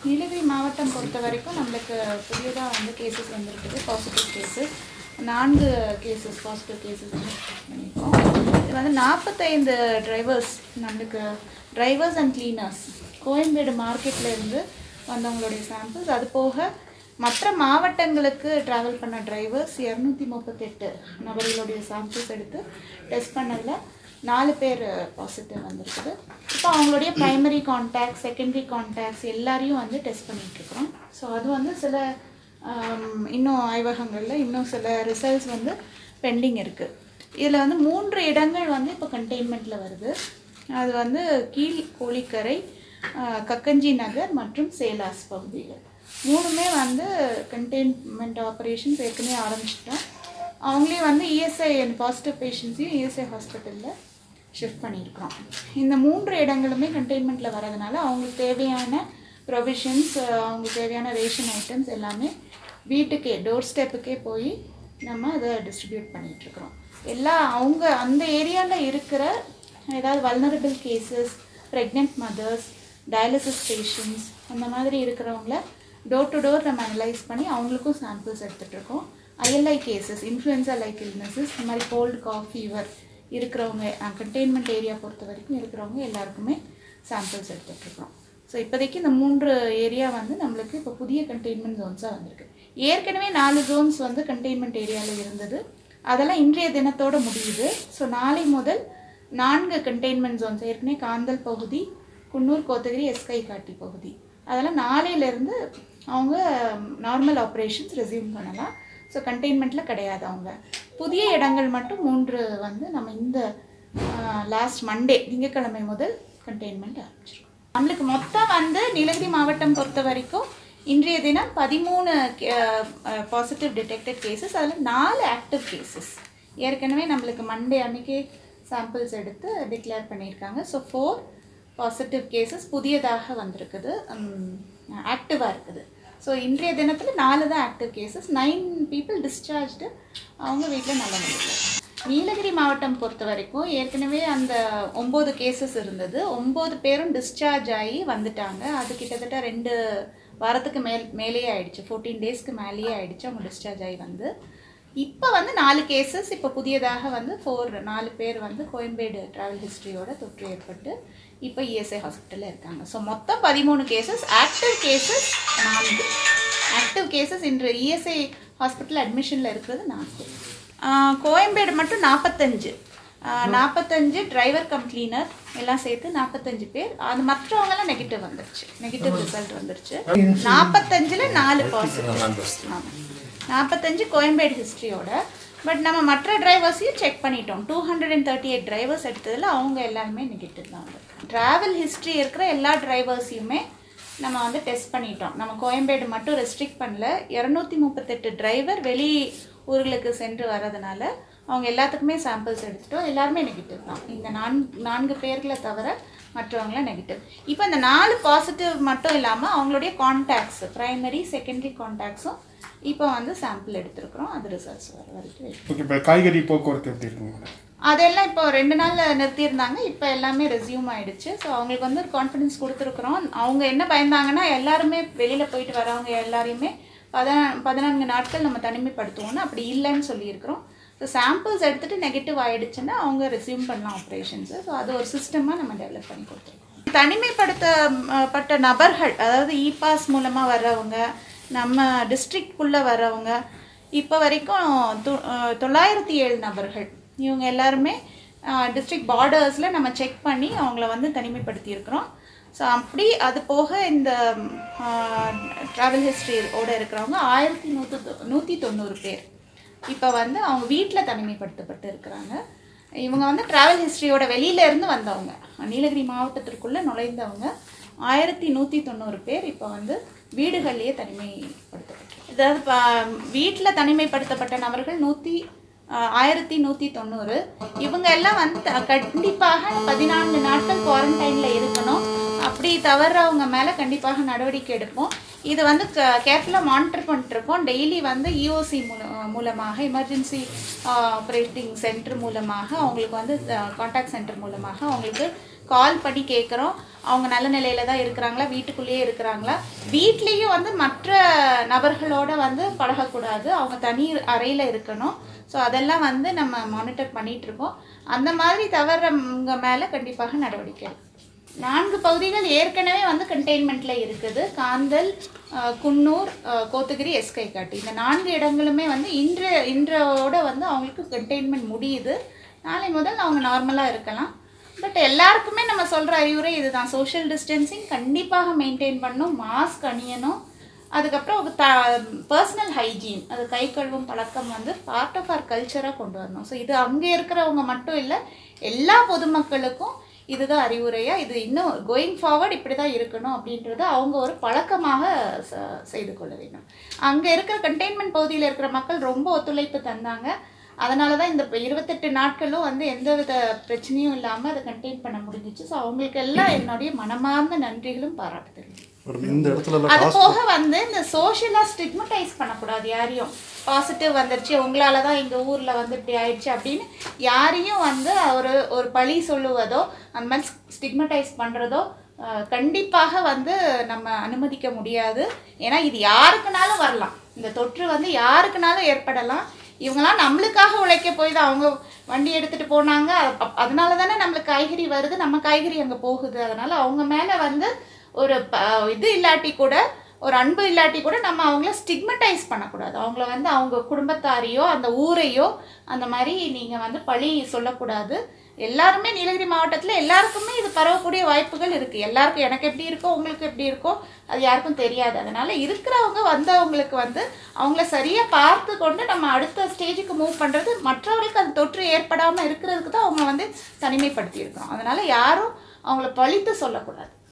நீலகிரி மாவட்டம் பொறுத்த வரைக்கும் நம்மளுக்கு புதியதாக வந்து கேசஸ் வந்திருக்குது பாசிட்டிவ் கேசஸ் நான்கு கேசஸ் பாசிட்டிவ் கேசஸ் வந்து பண்ணியிருக்கோம் இது வந்து நாற்பத்தைந்து டிரைவர்ஸ் நம்மளுக்கு டிரைவர்ஸ் அண்ட் கிளீனர்ஸ் கோயம்பேடு மார்க்கெட்ல இருந்து வந்தவங்களுடைய சாம்பிள்ஸ் அது போக மற்ற மாவட்டங்களுக்கு ட்ராவல் பண்ண டிரைவர்ஸ் இரநூத்தி முப்பத்தெட்டு நபர்களுடைய சாம்பிள்ஸ் எடுத்து டெஸ்ட் பண்ணதில் நாலு பேர் பாசிட்டிவ் வந்திருக்குது இப்போ அவங்களுடைய ப்ரைமரி கான்டாக்ட் செகண்டரி கான்டாக்ட்ஸ் எல்லாரையும் வந்து டெஸ்ட் பண்ணிட்டு இருக்கிறோம் ஸோ அது வந்து சில ஆம், இன்னும் ஆய்வகங்களில் இன்னும் சில ரிசல்ட்ஸ் வந்து பெண்டிங் இருக்குது இதில் வந்து மூன்று இடங்கள் வந்து இப்போ கண்டெய்ன்மெண்ட்டில் வருது அது வந்து கீழ் கோழிக்கரை ஆ, கக்கஞ்சி நகர் மற்றும் சேலாஸ் பகுதிகள் மூணுமே வந்து கண்டெய்ன்மெண்ட் ஆப்ரேஷன்ஸ் ஏற்கனவே ஆரம்பிச்சிட்டோம் அவங்களே வந்து இஎஸ்ஐ பாசிட்டிவ் பேஷண்ட்ஸையும் இஎஸ்ஐ ஹாஸ்பிட்டலில் ஷிஃப்ட் பண்ணியிருக்கிறோம் இந்த மூன்று இடங்களுமே கண்டெய்ன்மெண்ட்டில் வரதுனால அவங்களுக்கு தேவையான ப்ரொவிஷன்ஸ் அவங்களுக்கு தேவையான ரேஷன் ஐட்டம்ஸ் எல்லாமே வீட்டுக்கே டோர் ஸ்டெப்புக்கே போய் நம்ம அதை டிஸ்ட்ரிபியூட் பண்ணிகிட்ருக்குறோம் எல்லா அவங்க அந்த ஏரியாவில் இருக்கிற ஏதாவது vulnerable cases pregnant mothers dialysis patients அந்த மாதிரி இருக்கிறவங்கள டோர் டு டோர் நம்ம அனலைஸ் பண்ணி அவங்களுக்கும் சாம்பிள்ஸ் எடுத்துகிட்ருக்கோம் ILI cases influenza like illnesses இந்த மாதிரி கோல்டு காஃப் ஃபீவர் இருக்கிறவங்க கண்டெய்ன்மெண்ட் ஏரியா பொறுத்த வரைக்கும் இருக்கிறவங்க எல்லாருக்குமே சாம்பிள்ஸ் எடுத்துகிட்ருக்கோம் ஸோ இப்போதைக்கு இந்த மூன்று ஏரியா வந்து நம்மளுக்கு இப்போ புதிய கண்டெய்ன்மெண்ட் ஜோன்ஸாக வந்திருக்கு ஏற்கனவே நாலு ஜோன்ஸ் வந்து கண்டெய்ன்மெண்ட் ஏரியாவில் இருந்தது அதெல்லாம் இன்றைய தினத்தோட முடியுது ஸோ நாளை முதல் நான்கு கண்டெய்ன்மெண்ட் ஜோன்ஸ் ஏற்கனவே காந்தல் பகுதி குன்னூர் கோத்தகிரி எஸ்கை காட்டி பகுதி அதெல்லாம் நாளையிலேருந்து அவங்க நார்மல் ஆப்ரேஷன்ஸ் ரெசியூம் பண்ணலாம் ஸோ கண்டெய்ன்மெண்ட்டில் கிடையாது அவங்க புதிய இடங்கள் மட்டும் மூன்று வந்து நம்ம இந்த லாஸ்ட் மண்டே திங்கட்கிழமை முதல் கண்டெய்ன்மெண்ட் ஆரம்பிச்சிருக்கோம் நம்மளுக்கு மொத்தம் வந்து நீலகிரி மாவட்டம் பொறுத்த வரைக்கும் இன்றைய தினம் பதிமூணு பாசிட்டிவ் டிடெக்டட் கேசஸ் அதில் நாலு ஆக்டிவ் கேசஸ் ஏற்கனவே நம்மளுக்கு மண்டே அன்னைக்கே சாம்பிள்ஸ் எடுத்து டிக்ளேர் பண்ணியிருக்காங்க ஸோ ஃபோர் பாசிட்டிவ் கேசஸ் புதியதாக வந்திருக்குது ஆக்டிவாக இருக்குது ஸோ இன்றைய தினத்தில் நாலு தான் active cases nine people discharged அவங்க வீட்டில் நல்ல முடியல நீலகிரி மாவட்டம் பொறுத்த வரைக்கும் ஏற்கனவே அந்த ஒம்பது கேசஸ் இருந்தது ஒம்பது பேரும் டிஸ்சார்ஜ் ஆகி வந்துட்டாங்க அது கிட்டத்தட்ட ரெண்டு வாரத்துக்கு மேல் மேலேயே ஆயிடுச்சு ஃபோர்டீன் டேஸ்க்கு மேலேயே ஆயிடுச்சு அவங்க டிஸ்சார்ஜ் ஆகி வந்து இப்போ வந்து நாலு கேசஸ் இப்போ புதியதாக வந்து ஃபோர் நாலு பேர் வந்து கோயம்பேடு ட்ராவல் ஹிஸ்ட்ரியோட தொற்று ஏற்பட்டு இப்போ இஎஸ்ஐ ஹாஸ்பிட்டலில் இருக்காங்க ஸோ மொத்தம் பதிமூணு கேசஸ் ஆக்டிவ் கேசஸ் நான்கு ஆக்டிவ் கேசஸ் இன்று இஎஸ்ஐ ஹாஸ்பிட்டல் அட்மிஷனில் இருக்கிறது நான்கு ஆஹ் கோயம்பேடு மட்டும் நாற்பத்தஞ்சு நாற்பத்தஞ்சு டிரைவர் கம் கிளீனர் எல்லாம் சேர்த்து நாற்பத்தஞ்சு பேர் அது மற்றவங்கெல்லாம் நெகட்டிவ் வந்துருச்சு நெகட்டிவ் ரிசல்ட் வந்துருச்சு நாற்பத்தஞ்சில் நாலு பாசிட்டிவ் ஆமாம் நாற்பத்தஞ்சு கோயம்பேடு ஹிஸ்ட்ரியோட பட் நம்ம மற்ற டிரைவர்ஸையும் செக் பண்ணிட்டோம் two hundred and thirty eight drivers எடுத்ததில் அவங்க எல்லாருமே நெகட்டிவ் தான் வந்து ட்ராவல் ஹிஸ்ட்ரி இருக்கிற எல்லா டிரைவர்ஸையுமே நம்ம வந்து டெஸ்ட் பண்ணிட்டோம் நம்ம கோயம்பேடு மட்டும் ரெஸ்ட்ரிக்ட் பண்ணல இரநூத்தி முப்பத்தெட்டு டிரைவர் வெளி ஊர்களுக்கு சென்று வர்றதுனால அவங்க எல்லாத்துக்குமே சாம்பிள்ஸ் எடுத்துட்டோம் எல்லாருமே நெகட்டிவ் தான் இந்த நான்கு நான்கு பேர்களை தவிர மற்றவங்களாம் நெகட்டிவ் இப்போ இந்த நாலு பாசிட்டிவ் மட்டும் இல்லாமல் அவங்களுடைய கான்டாக்ட்ஸ் ப்ரைமரி செகண்டரி கான்டாக்ட்ஸும் இப்போ வந்து சாம்பிள் எடுத்திருக்கிறோம் அது ரிசல்ட்ஸ் வர வரைக்கும் wait ஓகே இப்போ காய்கறி போக்குவரத்து எப்படி இருக்குங்க மேடம் அதெல்லாம் இப்போ ரெண்டு நாளில் நிறுத்தியிருந்தாங்க இப்போ எல்லாமே ரெஸ்யூம் ஆயிடுச்சு ஸோ அவங்களுக்கு வந்து ஒரு கான்ஃபிடன்ஸ் கொடுத்துருக்குறோம் அவங்க என்ன பயந்தாங்கன்னா எல்லாருமே வெளியில் போயிட்டு வரவங்க எல்லாரையுமே பதினா பதினான்கு நாட்கள் நம்ம தனிமைப்படுத்துவோம்னு அப்படி இல்லைன்னு சொல்லியிருக்கிறோம் ஸோ சாம்பிள்ஸ் எடுத்துகிட்டு நெகட்டிவ் ஆயிடுச்சுன்னா அவங்க ரெஸ்யூம் பண்ணலாம் ஆப்ரேஷன்ஸு ஸோ அது ஒரு சிஸ்டமாக நம்ம டெவலப் பண்ணி கொடுத்துருக்கோம் தனிமைப்படுத்தப்பட்ட நபர்கள் அதாவது இ பாஸ் மூலமாக வர்றவங்க நம்ம டிஸ்ட்ரிக்ட்குள்ளே வர்றவங்க இப்போ வரைக்கும் தொ- அஹ் தொள்ளாயிரத்தி ஏழு நபர்கள் இவங்க எல்லாருமே டிஸ்ட்ரிக்ட் பார்டர்ஸில் நம்ம செக் பண்ணி அவங்கள வந்து தனிமைப்படுத்தியிருக்கிறோம் ஸோ அப்படி அது போக இந்த ட்ராவல் ஹிஸ்ட்ரியோட இருக்கிறவங்க ஆயிரத்தி நூற்று நூற்றி தொண்ணூறு பேர் இப்போ வந்து அவங்க வீட்டில் தனிமைப்படுத்தப்பட்டு இருக்கிறாங்க இவங்க வந்து ட்ராவல் ஹிஸ்ட்ரியோட வெளியில இருந்து வந்தவங்க நீலகிரி மாவட்டத்திற்குள்ளே நுழைந்தவங்க ஆயிரத்தி நூற்றி தொண்ணூறு பேர் இப்போ வந்து வீடுகள்லேயே தனிமைப்படுத்தப்பட்டு அதாவது வீட்டில் தனிமைப்படுத்தப்பட்ட நபர்கள் நூற்றி ஆயிரத்தி நூற்றி தொண்ணூறு இவங்க எல்லாம் வந்து த- கண்டிப்பாக பதினான்கு நாட்கள் குவாரண்டைனில் இருக்கணும் அப்படி தவறுறவங்க மேலே கண்டிப்பாக நடவடிக்கை எடுப்போம் இது வந்து கேர்ஃபுல்லாக மானிட்டர் பண்ணிட்டுருக்கோம் டெய்லி வந்து இஓசி மூல மூலமாக எமர்ஜென்சி ஆப்ரேட்டிங் சென்டர் மூலமாக அவங்களுக்கு வந்து காண்டாக்ட் சென்டர் மூலமாக அவங்களுக்கு கால் பண்ணி கேட்குறோம் அவங்க நல்ல நிலையில தான் இருக்கிறாங்களா வீட்டுக்குள்ளேயே இருக்கிறாங்களா வீட்லேயும் வந்து மற்ற நபர்களோட வந்து பழகக்கூடாது அவங்க தனி அறையில் இருக்கணும் ஸோ அதெல்லாம் வந்து நம்ம மானிட்டர் பண்ணிட்டு இருக்கோம் அந்த மாதிரி தவறவங்க மேலே கண்டிப்பாக நடவடிக்கை எடுக்கும். நான்கு பகுதிகள் ஏற்கனவே வந்து கண்டெய்ன்மெண்ட்ல இருக்குது காந்தல் அஹ், குன்னூர் அஹ், கோத்தகிரி எஸ்கைக்காட்டு இந்த நான்கு இடங்களுமே வந்து இன்று இன்றோட வந்து அவங்களுக்கு கண்டெய்ன்மெண்ட் முடியுது நாளை முதல் அவங்க நார்மலாக இருக்கலாம் பட் எல்லாருக்குமே நம்ம சொல்கிற அறிவுரை இதுதான் சோஷியல் டிஸ்டன்சிங் கண்டிப்பாக மெயின்டைன் பண்ணணும் மாஸ்க் அணியணும் அதுக்கப்புறம் ஒரு த பர்சனல் ஹைஜீன் அது கை கழுவும் பழக்கம் வந்து பார்ட் ஆஃப் ஆர் கல்ச்சராக கொண்டு வரணும் ஸோ இது அங்கே இருக்கிறவங்க மட்டும் இல்லை எல்லா பொதுமக்களுக்கும் இதுதான் அறிவுரையாக இது இன்னும் கோயிங் ஃபார்வர்ட் இப்படி தான் இருக்கணும் அப்படின்றத அவங்க ஒரு பழக்கமாக ச- செய்து கொள்ள வேண்டும் அங்கே இருக்கிற கண்டெய்ன்மெண்ட் பகுதியில் இருக்கிற மக்கள் ரொம்ப ஒத்துழைப்பு தந்தாங்க அதனால தான் இந்த இப்ப இருபத்தெட்டு நாட்களும் வந்து எந்தவித பிரச்சனையும் இல்லாமல் அதை கண்டெயின் பண்ண முடிஞ்சிச்சு ஸோ அவங்களுக்கு எல்லாம் என்னுடைய மனமார்ந்த நன்றிகளும் பாராட்டுதல் மேடம் இந்த இடத்துல எல்லாம் அது காசு போக வந்து இந்த சோஷியலா ஸ்டிக்மடைஸ் பண்ணக்கூடாது யாரையும் பாசிட்டிவ் வந்துருச்சு உங்களால தான் எங்க ஊர்ல வந்து இப்படி ஆயிடுச்சு அப்படின்னு யாரையும் வந்து ஒரு ஒரு பழி சொல்லுவதோ அந்த மாதிரி ஸ்டிக்மடைஸ் பண்றதோ அஹ், கண்டிப்பாக வந்து நம்ம அனுமதிக்க முடியாது ஏன்னா இது யாருக்குனாலும் வரலாம் இந்த தொற்று வந்து யாருக்குனாலும் ஏற்படலாம் இவங்களாம் நம்மளுக்காக உழைக்க போய் தான் அவங்க வண்டி எடுத்துட்டு போனாங்க அ- அதனால தானே நம்மளுக்கு காய்கறி வருது நம்ம காய்கறி அங்கே போகுது அதனால அவங்க மேலே வந்து ஒரு ப- இது இல்லாட்டி கூட ஒரு அன்பு இல்லாட்டி கூட நம்ம அவங்கள ஸ்டிக்மடைஸ் பண்ணக்கூடாது அவங்கள வந்து அவங்க குடும்பத்தாரையோ அந்த ஊரையோ அந்த மாதிரி நீங்கள் வந்து பழி சொல்லக்கூடாது எல்லாருமே நீலகிரி மாவட்டத்தில் எல்லாருக்குமே இது பரவக்கூடிய வாய்ப்புகள் இருக்குது எல்லாருக்கும் எனக்கு எப்படி இருக்கோ உங்களுக்கு எப்படி இருக்கோ அது யாருக்கும் தெரியாது அதனால் இருக்கிறவங்க வந்தவங்களுக்கு வந்து அவங்கள சரியாக பார்த்து கொண்டு நம்ம அடுத்த ஸ்டேஜுக்கு மூவ் பண்ணுறது மற்றவர்களுக்கு அந்த தொற்று ஏற்படாமல் இருக்கிறதுக்கு தான் அவங்க வந்து தனிமைப்படுத்தி இருக்கிறோம் அதனால் யாரும் அவங்கள பழித்து சொல்லக்கூடாது